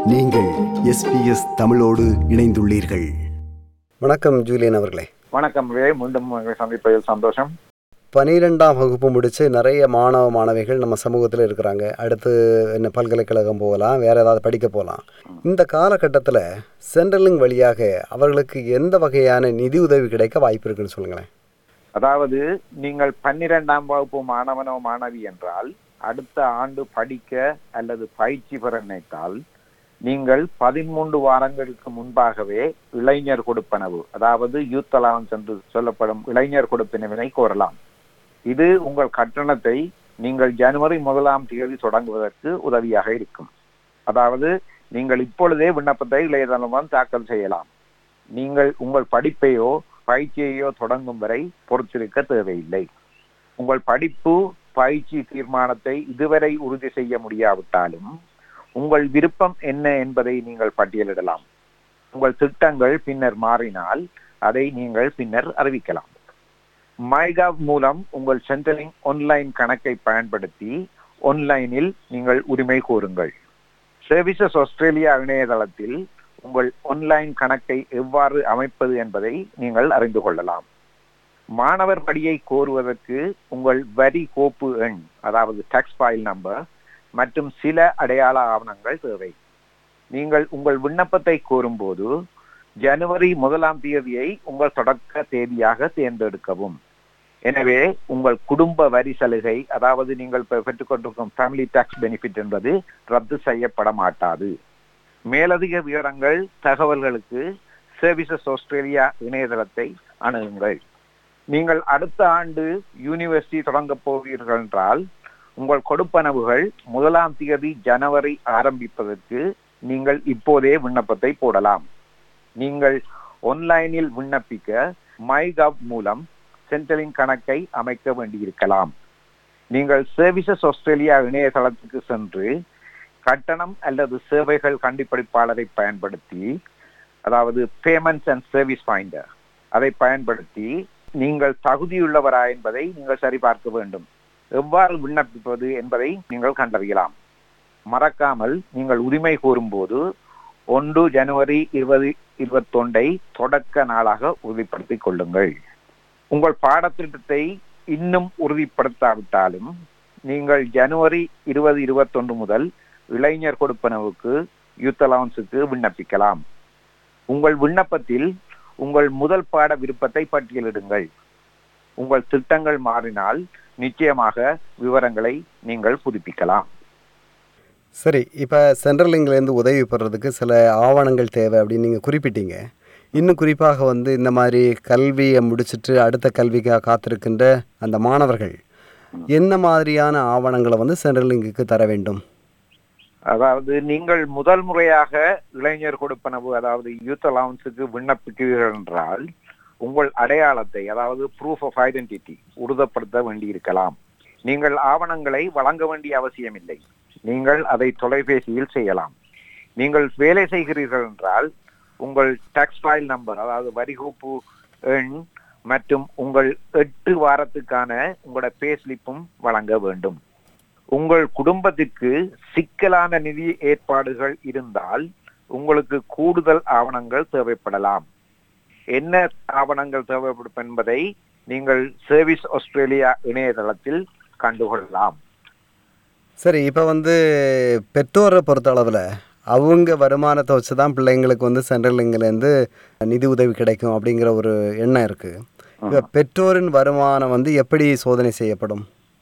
நீங்கள் எஸ்பிஎஸ் தமிழோடு இணைந்துள்ளீர்கள் வணக்கம் ஜூலியன் அவர்களே வணக்கம் வே மீண்டும் உங்களை சந்திப்பதில் சந்தோஷம் பனிரெண்டாம் வகுப்பு முடித்து நிறைய மாணவ மாணவிகள் நம்ம சமூகத்தில் இருக்கிறாங்க அடுத்து என்ன பல்கலைக்கழகம் போகலாம் வேறு ஏதாவது படிக்க போகலாம் இந்த காலகட்டத்தில் சென்ட்ரலிங் வழியாக அவர்களுக்கு எந்த வகையான நிதி உதவி கிடைக்க வாய்ப்பு இருக்குன்னு சொல்லுங்களேன் அதாவது நீங்கள் பன்னிரெண்டாம் வகுப்பு மாணவனோ மாணவி என்றால் அடுத்த ஆண்டு படிக்க அல்லது பயிற்சி பெற நினைத்தால் நீங்கள் பதிமூன்று வாரங்களுக்கு முன்பாகவே இளைஞர் கொடுப்பனவு அதாவது யூத் அலவன்ஸ் என்று சொல்லப்படும் இளைஞர் கொடுப்பினவினை கோரலாம் இது உங்கள் கட்டணத்தை நீங்கள் ஜனவரி முதலாம் தேதி தொடங்குவதற்கு உதவியாக இருக்கும் அதாவது நீங்கள் இப்பொழுதே விண்ணப்பத்தை இளையதளம் தாக்கல் செய்யலாம் நீங்கள் உங்கள் படிப்பையோ பயிற்சியையோ தொடங்கும் வரை பொறுத்திருக்க தேவையில்லை உங்கள் படிப்பு பயிற்சி தீர்மானத்தை இதுவரை உறுதி செய்ய முடியாவிட்டாலும் உங்கள் விருப்பம் என்ன என்பதை நீங்கள் பட்டியலிடலாம் உங்கள் திட்டங்கள் பின்னர் மாறினால் அதை நீங்கள் பின்னர் அறிவிக்கலாம் மைகாவ் மூலம் உங்கள் சென்ட்ரலிங் ஆன்லைன் கணக்கை பயன்படுத்தி ஆன்லைனில் நீங்கள் உரிமை கோருங்கள் சர்வீசஸ் ஆஸ்திரேலியா இணையதளத்தில் உங்கள் ஆன்லைன் கணக்கை எவ்வாறு அமைப்பது என்பதை நீங்கள் அறிந்து கொள்ளலாம் மாணவர் படியை கோருவதற்கு உங்கள் வரி கோப்பு எண் அதாவது டாக்ஸ் ஃபைல் நம்பர் மற்றும் சில அடையாள ஆவணங்கள் தேவை நீங்கள் உங்கள் விண்ணப்பத்தை கோரும்போது ஜனவரி முதலாம் தேதியை உங்கள் தொடக்க தேதியாக தேர்ந்தெடுக்கவும் எனவே உங்கள் குடும்ப வரி சலுகை அதாவது நீங்கள் பெ- பெற்றுக்கொண்டிருக்கும் ஃபேமிலி டாக்ஸ் பெனிஃபிட் என்பது ரத்து செய்யப்பட மாட்டாது மேலதிக விவரங்கள் தகவல்களுக்கு சர்வீசஸ் ஆஸ்திரேலியா இணையதளத்தை அணுகுங்கள் நீங்கள் அடுத்த ஆண்டு யூனிவர்சிட்டி தொடங்கப் போவீர்கள் என்றால் உங்கள் கொடுப்பனவுகள் முதலாம் தேதி ஜனவரி ஆரம்பிப்பதற்கு நீங்கள் இப்போதே விண்ணப்பத்தை போடலாம் நீங்கள் ஆன்லைனில் விண்ணப்பிக்க மைகவ் மூலம் சென்ட்ரலின் கணக்கை அமைக்க வேண்டியிருக்கலாம் நீங்கள் சர்வீசஸ் ஆஸ்திரேலியா இணையதளத்துக்கு சென்று கட்டணம் அல்லது சேவைகள் கண்டுபிடிப்பாளரை பயன்படுத்தி அதாவது பேமெண்ட்ஸ் அண்ட் சர்வீஸ் ஃபைண்டர் அதை பயன்படுத்தி நீங்கள் தகுதியுள்ளவரா என்பதை நீங்கள் சரிபார்க்க வேண்டும் எவ்வாறு விண்ணப்பிப்பது என்பதை நீங்கள் கண்டறியலாம் மறக்காமல் நீங்கள் உரிமை கோரும்போது ஒன்று ஜனவரி இருபது இருபத்தொன்றை தொடக்க நாளாக உறுதிப்படுத்திக் கொள்ளுங்கள் உங்கள் பாடத்திட்டத்தை இன்னும் உறுதிப்படுத்தாவிட்டாலும் நீங்கள் ஜனவரி இருபது இருபத்தொன்று முதல் இளைஞர் கொடுப்பனவுக்கு யூத் அலவன்ஸுக்கு விண்ணப்பிக்கலாம் உங்கள் விண்ணப்பத்தில் உங்கள் முதல் பாட விருப்பத்தை பட்டியலிடுங்கள் உங்கள் திட்டங்கள் மாறினால் நிச்சயமாக விவரங்களை நீங்கள் புதுப்பிக்கலாம் சரி இப்போ சென்ட்ரலிங்லேருந்து உதவி பெறதுக்கு சில ஆவணங்கள் தேவை அப்படின்னு நீங்கள் குறிப்பிட்டீங்க இன்னும் குறிப்பாக வந்து இந்த மாதிரி கல்வியை முடிச்சிட்டு அடுத்த கல்விக்காக காத்திருக்கின்ற அந்த மாணவர்கள் என்ன மாதிரியான ஆவணங்களை வந்து சென்ட்ரலிங்குக்கு தர வேண்டும் அதாவது நீங்கள் முதல் முறையாக இளைஞர் கொடுப்பனவு அதாவது யூத் அலவன்ஸுக்கு விண்ணப்பிக்கிறீர்கள் என்றால் உங்கள் அடையாளத்தை அதாவது ப்ரூஃப் ஆஃப் ஐடென்டிட்டி உறுதிப்படுத்த வேண்டியிருக்கலாம் நீங்கள் ஆவணங்களை வழங்க வேண்டிய அவசியமில்லை நீங்கள் அதை தொலைபேசியில் செய்யலாம் நீங்கள் வேலை செய்கிறீர்கள் என்றால் உங்கள் டாக்ஸ் ஃபைல் நம்பர் அதாவது வரிகோப்பு எண் மற்றும் உங்கள் எட்டு வாரத்துக்கான உங்களோட பே ஸ்லிப்பும் வழங்க வேண்டும் உங்கள் குடும்பத்திற்கு சிக்கலான நிதி ஏற்பாடுகள் இருந்தால் உங்களுக்கு கூடுதல் ஆவணங்கள் தேவைப்படலாம் என்ன ஆவணங்கள் தேவைப்படும் என்பதை நீங்கள் சர்வீஸ் ஆஸ்திரேலியா இணையதளத்தில் கண்டுகொள்ளலாம் சரி இப்போ வந்து பெற்றோரை பொறுத்த அளவில் அவங்க வருமானத்தை வச்சு தான் பிள்ளைங்களுக்கு வந்து சென்ட்ரலிங்லேருந்து நிதி உதவி கிடைக்கும் அப்படிங்கிற ஒரு எண்ணம் இருக்குது இப்போ பெற்றோரின் வருமானம் வந்து எப்படி சோதனை செய்யப்படும்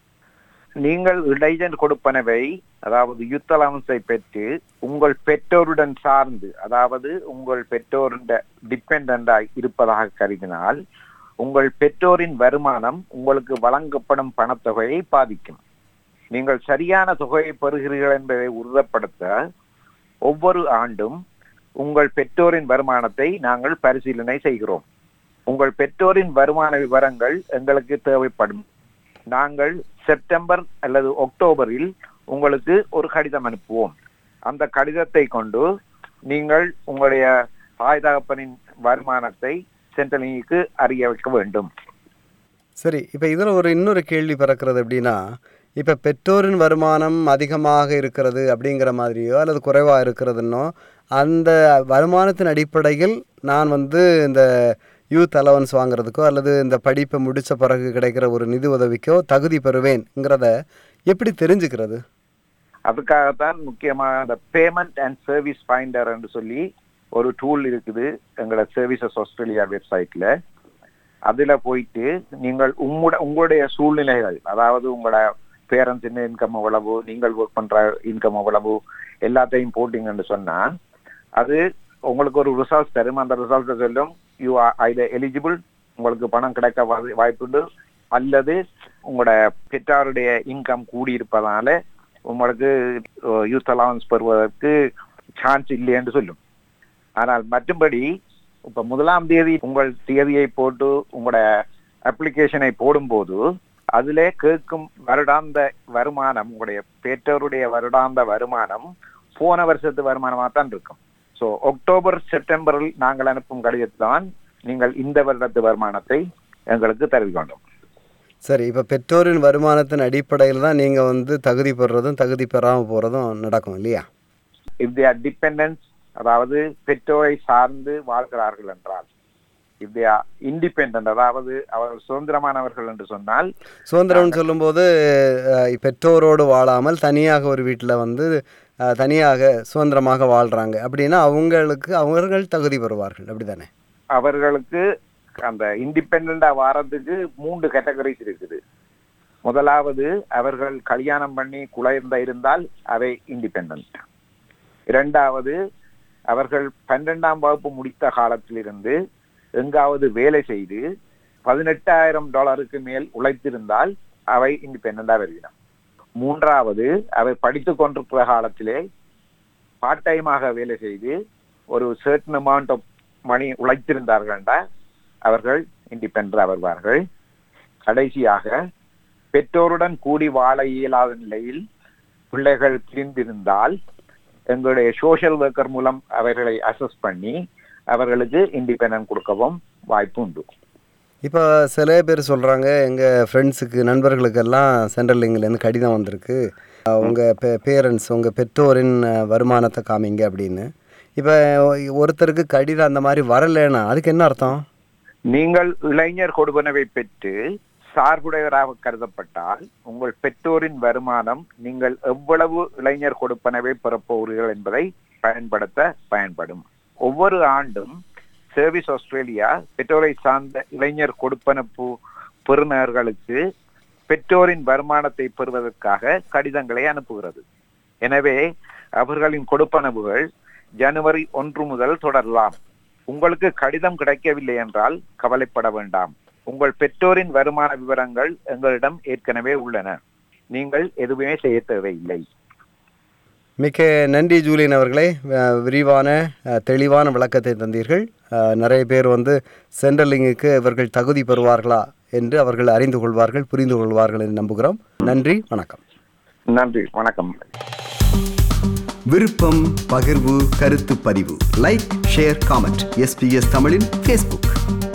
நீங்கள் இளைஞர் கொடுப்பனவை அதாவது யுத்த அலவன்ஸை பெற்று உங்கள் பெற்றோருடன் சார்ந்து அதாவது உங்கள் பெற்றோருடைய டிபெண்டாய் இருப்பதாக கருதினால் உங்கள் பெற்றோரின் வருமானம் உங்களுக்கு வழங்கப்படும் பணத்தொகையை பாதிக்கும் நீங்கள் சரியான தொகையை பெறுகிறீர்கள் என்பதை உறுதிப்படுத்த ஒவ்வொரு ஆண்டும் உங்கள் பெற்றோரின் வருமானத்தை நாங்கள் பரிசீலனை செய்கிறோம் உங்கள் பெற்றோரின் வருமான விவரங்கள் எங்களுக்கு தேவைப்படும் நாங்கள் செப்டம்பர் அல்லது அக்டோபரில் உங்களுக்கு ஒரு கடிதம் அனுப்புவோம் அந்த கடிதத்தை கொண்டு நீங்கள் உங்களுடைய தாய் தகப்பனின் வருமானத்தை சென்ட்ரலிங்க்கு அறிய வைக்க வேண்டும் சரி இப்போ இதில் ஒரு இன்னொரு கேள்வி பிறக்கிறது எப்படின்னா இப்போ பெற்றோரின் வருமானம் அதிகமாக இருக்கிறது அப்படிங்கிற மாதிரியோ அல்லது குறைவாக இருக்கிறதுன்னோ அந்த வருமானத்தின் அடிப்படையில் நான் வந்து இந்த யூத் அலவன்ஸ் வாங்குறதுக்கோ அல்லது இந்த படிப்பை முடித்த பிறகு கிடைக்கிற ஒரு நிதி உதவிக்கோ தகுதி பெறுவேன்ங்கிறத எப்படி தெரிஞ்சுக்கிறது அதுக்காகத்தான் முக்கியமாக அந்த பேமெண்ட் அண்ட் சர்வீஸ் ஃபைண்டர் என்று சொல்லி ஒரு டூல் இருக்குது எங்களோட சர்வீசஸ் ஆஸ்திரேலியா வெப்சைட்ல அதுல போயிட்டு நீங்கள் உங்களோட உங்களுடைய சூழ்நிலைகள் அதாவது உங்களோட பேரண்ட்ஸ் என்ன இன்கம் எவ்வளவு நீங்கள் ஒர்க் பண்ற இன்கம் எவ்வளவு எல்லாத்தையும் போட்டீங்கன்னு சொன்னா அது உங்களுக்கு ஒரு ரிசல்ட் தரும் அந்த ரிசல்ட்டை சொல்லும் யூ ஆர் ஐத எலிஜிபிள் உங்களுக்கு பணம் கிடைக்க வாய்- வாய்ப்புண்டு அல்லது உங்களோட பெற்றாருடைய இன்கம் கூடியிருப்பதால உங்களுக்கு யூத் அலவன்ஸ் பெறுவதற்கு சான்ஸ் இல்லை என்று சொல்லும் ஆனால் மற்றும்படி இப்ப முதலாம் தேதி உங்கள் தேதியை போட்டு உங்களோட அப்ளிகேஷனை போடும்போது அதிலே கேட்கும் வருடாந்த வருமானம் உங்களுடைய பெற்றோருடைய வருடாந்த வருமானம் போன வருஷத்து வருமானமாக தான் இருக்கும் ஸோ அக்டோபர் செப்டம்பரில் நாங்கள் அனுப்பும் கடிதத்தான் நீங்கள் இந்த வருடத்து வருமானத்தை எங்களுக்கு தெரிவிக்க வேண்டும் சரி இப்போ பெற்றோரின் வருமானத்தின் அடிப்படையில் தான் நீங்கள் வந்து தகுதி பெறுறதும் தகுதி பெறாமல் போகிறதும் நடக்கும் இல்லையா இஃப் தே ஆர் டிபெண்டன்ஸ் அதாவது பெற்றோரை சார்ந்து வாழ்கிறார்கள் என்றால் இஃப் தே ஆர் இண்டிபெண்ட் அதாவது அவர்கள் சுதந்திரமானவர்கள் என்று சொன்னால் சுதந்திரம்னு சொல்லும்போது அஹ், பெற்றோரோடு வாழாமல் தனியாக ஒரு வீட்டில் வந்து அஹ், தனியாக சுதந்திரமாக வாழ்கிறாங்க அப்படின்னா அவங்களுக்கு அவர்கள் தகுதி பெறுவார்கள் அப்படி தானே அவர்களுக்கு அந்த இண்டிபெண்டா வாரத்துக்கு மூன்று கேட்டகரிஸ் இருக்குது முதலாவது அவர்கள் கல்யாணம் பண்ணி குழந்தை இருந்தால் அவை இண்டிபெண்ட் இரண்டாவது அவர்கள் பன்னிரெண்டாம் வகுப்பு முடித்த காலத்திலிருந்து எங்காவது வேலை செய்து பதினெட்டாயிரம் டாலருக்கு மேல் உழைத்திருந்தால் அவை இண்டிபெண்டா வருகிறோம் மூன்றாவது அவை படித்துக் கொண்டிருக்கிற காலத்திலே பார்ட் டைமாக வேலை செய்து ஒரு certain amount ஆஃப் மணி உழைத்திருந்தார்கள்டா அவர்கள் இண்டிபெண்டா வருவார்கள் கடைசியாக பெற்றோருடன் கூடி வாழ இயலாத நிலையில் பிள்ளைகள் பிரிந்திருந்தால் எங்களுடைய சோஷியல் ஒர்க்கர் மூலம் அவர்களை அசஸ் பண்ணி அவர்களுக்கு இண்டிபெண்டன்ட் கொடுக்கவும் வாய்ப்பு உண்டு இப்போ சில பேர் சொல்கிறாங்க எங்கள் ஃப்ரெண்ட்ஸுக்கு நண்பர்களுக்கெல்லாம் சென்ட்ரல் லிங்க்லேருந்து கடிதம் வந்திருக்கு உங்கள் பே பேரண்ட்ஸ் உங்கள் பெற்றோரின் அஹ், வருமானத்தை காமிங்க அப்படின்னு இப்போ ஒருத்தருக்கு கடிதம் அந்த மாதிரி வரலைன்னா அதுக்கு என்ன அர்த்தம் நீங்கள் இளைஞர் கொடுப்பனவை பெற்று சார்புடையவராக கருதப்பட்டால் உங்கள் பெற்றோரின் வருமானம் நீங்கள் எவ்வளவு இளைஞர் கொடுப்பனவை பெறப்போகிறீர்கள் என்பதை பயன்படுத்த பயன்படும் ஒவ்வொரு ஆண்டும் சர்வீஸ் ஆஸ்திரேலியா பெற்றோரை சார்ந்த இளைஞர் கொடுப்பனப்பு பெறுநர்களுக்கு பெற்றோரின் வருமானத்தை பெறுவதற்காக கடிதங்களை அனுப்புகிறது எனவே அவர்களின் கொடுப்பனவுகள் ஜனவரி ஒன்று முதல் தொடரலாம் உங்களுக்கு கடிதம் கிடைக்கவில்லை என்றால் கவலைப்பட வேண்டாம் உங்கள் பெற்றோரின் வருமான விவரங்கள் எங்களிடம் ஏற்கனவே உள்ளன நீங்கள் எதுவுமே செய்ய தேவையில்லை மிக்க நன்றி ஜூலியன் அவர்களே அஹ், விரிவான அஹ், தெளிவான விளக்கத்தை தந்தீர்கள் அஹ், நிறைய பேர் வந்து சென்ட்ரல் லிங்குக்கு இவர்கள் தகுதி பெறுவார்களா என்று அவர்கள் அறிந்து கொள்வார்கள் புரிந்து கொள்வார்கள் என்று நம்புகிறோம் நன்றி வணக்கம் நன்றி வணக்கம் விருப்பம் பகிர்வு கருத்து பதிவு லைக் ஷேர் காமெண்ட் எஸ்பிஎஸ் தமிழின் ஃபேஸ்புக்